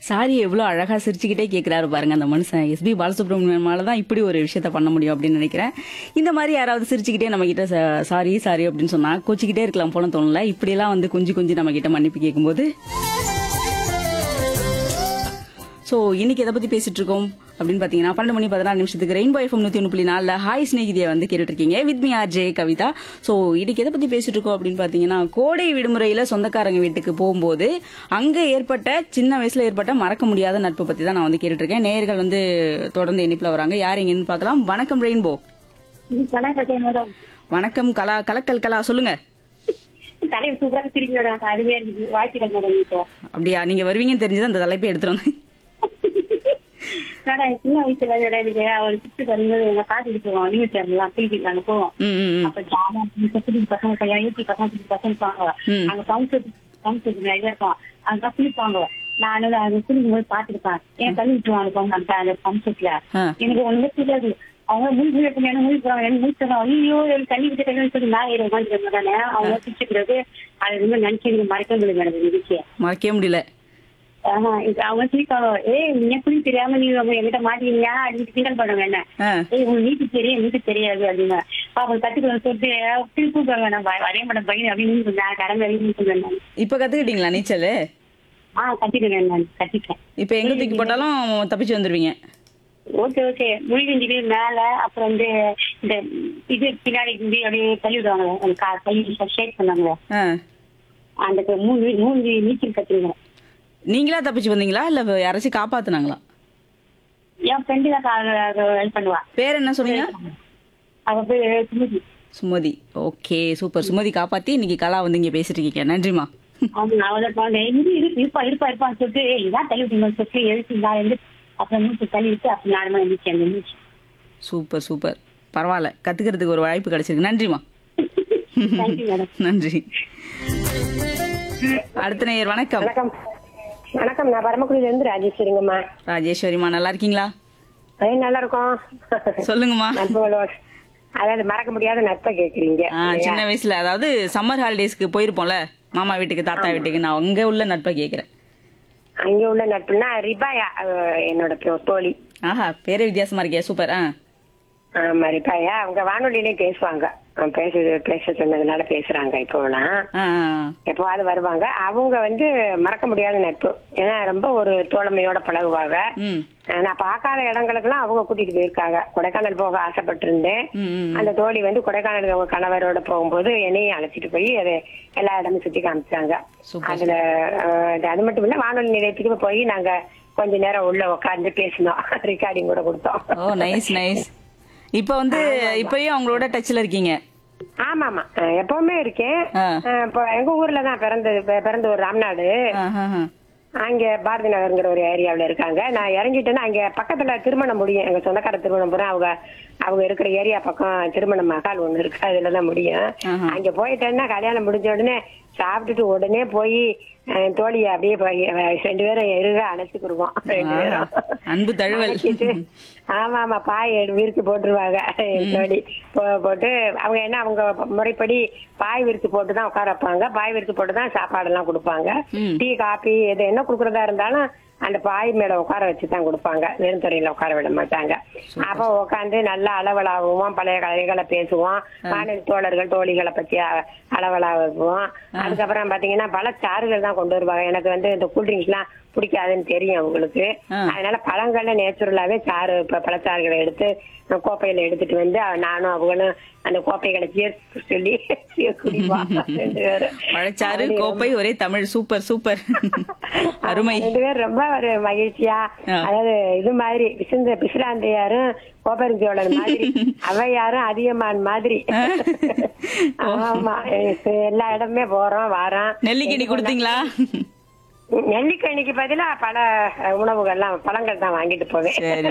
Sorry எவ்வளவு அழகா சிரிச்சுக்கிட்டே கேக்குறாரு பாருங்க அந்த மனுஷன் எஸ்பி பாலசுப்ரமணியமால தான் இப்படி ஒரு விஷயத்த பண்ண முடியும் அப்படின்னு நினைக்கிறேன் இந்த மாதிரி யாராவது சிரிச்சுக்கிட்டே நம்ம கிட்ட சாரி சாரி அப்படின்னு சொன்னா கோச்சிக்கிட்டே இருக்கலாம் போல தோணல இப்படி எல்லாம் வந்து கொஞ்சி கொஞ்சி நம்ம கிட்ட மன்னிப்பு கேட்கும்போது ஸோ இன்னைக்கு எதை பத்தி பேசிட்டு இருக்கோம் அப்படின்னு பாத்தீங்கன்னா பன்னெண்டு மணி பதினாறு நிமிஷத்துக்கு ரெயின்போ எஃப்எம் நூத்தி ஒன்று புள்ளி நாலுல ஹாய் ஸ்நேகிதியை வந்து கேட்டுட்டு இருக்கீங்க with me R J Kavitha so இன்னைக்கு எதை பத்தி பேசிட்டு இருக்கோம் அப்படின்னு பாத்தீங்கன்னா கோடை விடுமுறையில சொந்தக்காரங்க வீட்டுக்கு போகும்போது அங்க ஏற்பட்ட சின்ன வயசுல ஏற்பட்ட மறக்க முடியாத நட்பு பத்தி தான் நான் வந்து கேட்டுட்டு இருக்கேன் நேயர்கள் வந்து தொடர்ந்து இணைப்புல வராங்க யார் எங்கன்னு பார்க்கலாம் வணக்கம் ரெயின்போ வணக்கம் மேடம் வணக்கம் கலா கலக்கல் கலா சொல்லுங்க தலைவர் சூப்பரா திரும்பி வராங்க அருமையா இருக்குது வாழ்த்துக்கள் மேடம் இப்போ அப்படியா நீங்க வருவீங்கன்னு தெரிஞ்சது அந்த தலைப்பை எடுத்துட்டு வந்தேன் மேடம் சின்ன வயசுல எனக்கு ஒரு சிக்ஸ்த்து வரும்போது எங்க பாத்துட்டு போவோம் நீங்க சேரலாம் திருப்பி போவோம் ம், ம், ம். அப்ப ஜாமா புள்ளி பசங்க பையன் யூபி பசங்க புள்ளி பசங்க இருப்பாங்க ம். அங்க பம்ப் பம்ப் நிறைய இருக்கும் அங்க குளிப்பாங்க நான் வந்து அங்க குளிக்கும் போது பாத்துருப்பேன் என் தள்ளி விட்டுருவாங்க போங்க அந்த அந்த பம்ப் செட்ல ஆ. எனக்கு ஒண்ணுமே தெரியாது அவங்க மூணு மூணு எடுத்து என்ன மூணு போறாங்க என்ன மூணு சொல்றாங்க ஐயோ எனக்கு தண்ணி விட்டு தண்ணி சொல்லி நான் ஏற உட்காந்துருக்க தானே அவங்க பிடிச்சிக்கிறது அது வந்து நினைச்சு எனக்கு மறக்க முடியல மேடம் இதுக்கு மறக்கவே முடியல ஆமா இது அவங்க சிரிப்பாங்க ஏய் நீ குளி தெரியாம நீ அவங்க என்கிட்ட மாட்டீங்க அப்படின்னு கிண்டல் பண்ணுவாங்க என்ன ஆ. ஏய் உங்க நீட்டு தெரியும் நீட்டு தெரியாது அப்படின்னு அவங்க கத்துக்கணும் சொல்லிட்டு திருப்பி கூப்பிடுவாங்க நான் வ- வரவே மாட்டேன் பையன் அப்படின்னு நான் கடமை எழுதி சொல்லுவேன் நான் இப்ப கத்துக்கிட்டீங்களா நீச்சல் ஆ கத்திக்கிறேன் நான் கத்திக்கிறேன் இப்ப எங்க தூக்கி போட்டாலும் தப்பிச்சு வந்துருவீங்க ஓகே ஓகே முழுகிஞ்சிட்டு மேல அப்புறம் வந்து இந்த இது பின்னாடி இருந்து அப்படியே தள்ளி விடுவாங்க அந்த கா- கை ஷேக் பண்ணாங்க ஆ. அந்த மூணு மூணு நீச்சல் கத்துக்கிறேன் நீங்களா தப்பிச்சு வந்தீங்களா இல்ல யாராச்சும் காப்பாத்துனாங்களா என் ஃப்ரெண்டு தான் ஹெல்ப் பண்ணுவா பேர் என்ன சொன்னீங்க அவ பேர் சுமதி சுமதி ஓகே சூப்பர் சுமதி காப்பாத்தி இன்னைக்கு கலா வந்து இங்க பேசிட்டு இருக்கீங்க நன்றிமா அவங்க அவளை பாருங்க இரு இரு இருப்பா இருப்பா இருப்பான்னு சொல்லிட்டு "ஏய், இதான் தள்ளி விட்டீங்கன்னு சொல்லிட்டு எழுதி நான் வந்து அப்புறம் மூச்சு தள்ளி விட்டு அப்புறம் நானுமா இருந்துச்சு அந்த மூச்சு சூப்பர் சூப்பர் பரவாயில்ல கத்துக்கிறதுக்கு ஒரு வாய்ப்பு கிடைச்சிருக்கு நன்றிமா தேங்க்யூ மேடம் நன்றி அடுத்த நேயர் வணக்கம் வணக்கம் வணக்கம் நான் பரமக்குடியில இருந்து ராஜேஸ்வரிங்கம்மா ராஜேஸ்வரிமா நல்லா இருக்கீங்களா அதே நல்லா இருக்கும் சொல்லுங்கம்மா நட்புகளோட அதாவது மறக்க முடியாத நட்பை கேக்குறீங்க ஆ, சின்ன வயசுல அதாவது சம்மர் ஹாலிடேஸ்க்கு போயிருப்போம்ல மாமா வீட்டுக்கு தாத்தா வீட்டுக்கு நான் அங்க உள்ள நட்பை கேக்குறேன் அங்க உள்ள நட்புனா ரிபாயா அஹ், என்னோட தோ- தோழி ஆஹா பேரே வித்தியாசமா இருக்கே சூப்பர் ஆ ஆமா ரிபாயா அவங்க வானொலியிலே பேசுவாங்க அவங்க பேச பேச சொன்னதுனால பேசுறாங்க இப்போலாம் ஆ, ஆ, எப்பவாவது வருவாங்க அவங்க வந்து மறக்க முடியாத நட்பு ஏன்னா ரொம்ப ஒரு தோழமையோட பழகுவாங்க ம் அஹ், நான் பார்க்காத இடங்களுக்கெல்லாம் அவங்க கூட்டிட்டு போயிருக்காங்க கொடைக்கானல் போக ஆசைப்பட்டிருந்தேன் ம், ம் அந்த தோழி வந்து கொடைக்கானல் அவங்க கணவரோட போகும்போது என்னையும் அழைச்சிட்டு போய் அதை எல்லா இடமும் சுத்தி காமிச்சாங்க சூப்பர். அதுல அஹ், இது அது மட்டும் இல்ல வானொலி நிலையத்துக்கு போய் நாங்க கொஞ்ச நேரம் உள்ள உட்கார்ந்து பேசினோம் ரெக்கார்டிங் கூட கொடுத்தோம் ஓ நைஸ் நைஸ் இப்ப வந்து இப்பயும் அவங்களோட டச்ல இருக்கீங்க ஆமா ஆமா அஹ், எப்பவுமே இருக்கேன் ஆ. அஹ், இப்போ எங்க ஊர்ல தான் பிறந்தது பி- பிறந்த ஒரு ராம்நாடு ஆஹா, ஆஹா. அங்க பாரதி நகர்ங்கிற ஒரு ஏரியாவுல இருக்காங்க நான் இறங்கிட்டேன்னா அங்க பக்கத்துல திருமணம் முடியும் எங்க சொந்தக்கார திருமணம் பூரா அவங்க அவங்க இருக்கிற ஏரியா பக்கம் திருமண மகால் ஒண்ணு இருக்கு அதுலதான் முடியும் ஆஹா. அங்க போயிட்டேன்னா கல்யாணம் முடிஞ்ச உடனே சாப்பிட்டுட்டு உடனே போய் அஹ், தோழிய அப்படியே போய் அஹ், ரெண்டு பேரும் எருக அணைச்சுக்குருவோம் ரெண்டு பேரும் அன்பு தழுவல். அணைச்சிட்டு, ஆமா ஆமா பாய் எடு- விரிச்சு போட்டுருவாங்க என் தோழி போ- போட்டு அவங்க என்ன அவங்க முறைப்படி பாய் விரிச்சு போட்டு தான் உட்கார வைப்பாங்க பாய் விரிச்சு போட்டு தான் சாப்பாடு எல்லாம் கொடுப்பாங்க ம். டீ காபி எது என்ன குடுக்கறதா இருந்தாலும் அந்த பாய் மேல உட்கார வச்சு தான் கொடுப்பாங்க வெறுந்துறையில உட்கார விட மாட்டாங்க அப்ப உட்காந்து நல்லா அளவலாகுவோம் பழைய கதைகளை பேசுவோம் வானொலி தோழர்கள் தோழிகளை பத்தி அ- அளவலாகுவோம் அதுக்கப்புறம் பாத்தீங்கன்னா பல சாறுகள் தான் கொண்டு வருவாங்க எனக்கு வந்து இந்த கூல்ட்ரிங்க்ஸ் எல்லாம் பிடிக்காதுன்னு தெரியும் அவங்களுக்கு ஆ. அதனால பழங்கள்ல நேச்சுரலாவே சாறு இப்ப பழச்சாறுகளை எடுத்து நான் கோப்பையில எடுத்துட்டு வந்து அவ- நானும் அவங்களும் அந்த கோப்பைகளை சேர்த்து சொல்லி குடிப்போம் ரெண்டு பேரும். பழச்சாறு அப்படி கோப்பை ஒரே தமிழ் சூப்பர் சூப்பர் அருமை ரெண்டு பேரும் ரொம்ப ஒரு மகிழ்ச்சியா ஆ. அதாவது இது மாதிரி விசுந்த பிசுராந்தையாரும் கோபரிஞ்சோழன் மாதிரி அவையாரும் அதிகமான் மாதிரி ஆமா எ- எல்லா இடமே போறோம் வாரோம் நெல்லிக்கனி கொடுத்தீங்களா நெல்லிக்கனிக்கு பதிலா பல உணவுகள்லாம் பழங்கள் தான் வாங்கிட்டு போவேன் சரி